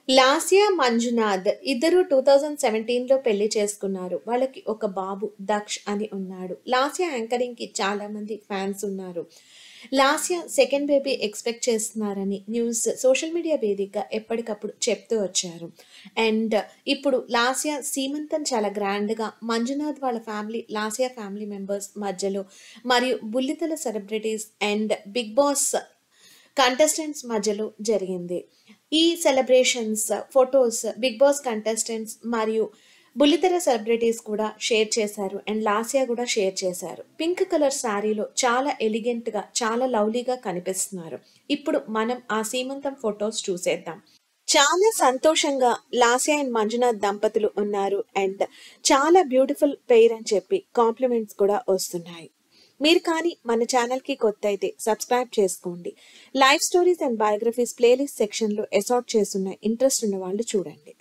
లాస్యా మంజునాథ్ ఇద్దరు two thousand సెవెంటీన్లో పెళ్లి చేసుకున్నారు వాళ్ళకి ఒక బాబు దక్ష్ అని ఉన్నాడు లాస్యా యాంకరింగ్కి చాలా మంది ఫ్యాన్స్ ఉన్నారు లాస్యా సెకండ్ బేబీ ఎక్స్పెక్ట్ చేస్తున్నారని న్యూస్ సోషల్ మీడియా వేదిక ఎప్పటికప్పుడు చెప్తూ వచ్చారు అండ్ ఇప్పుడు లాస్యా సీమంతం చాలా గ్రాండ్గా మంజునాథ్ వాళ్ళ ఫ్యామిలీ లాస్యా ఫ్యామిలీ మెంబర్స్ మధ్యలో మరియు బుల్లితెల celebrities and Bigg Boss contestants మధ్యలో జరిగింది ఈ celebrations photos Bigg Boss contestants మరియు బుల్లితెర సెలబ్రిటీస్ కూడా షేర్ చేశారు అండ్ లాస్యా కూడా షేర్ చేశారు పింక్ కలర్ శారీలో చాలా ఎలిగెంట్గా చాలా లవ్లీగా కనిపిస్తున్నారు ఇప్పుడు మనం ఆ సీమంతం ఫొటోస్ చూసేద్దాం చాలా సంతోషంగా లాస్యా అండ్ మంజునాథ్ దంపతులు ఉన్నారు అండ్ చాలా బ్యూటిఫుల్ పెయిర్ అని చెప్పి కాంప్లిమెంట్స్ కూడా వస్తున్నాయి మీరు కానీ మన ఛానల్కి కొత్త అయితే సబ్స్క్రైబ్ చేసుకోండి live stories and biographies playlist సెక్షన్లో అసార్ట్ చేస్తున్న ఇంట్రెస్ట్ ఉన్న వాళ్ళు చూడండి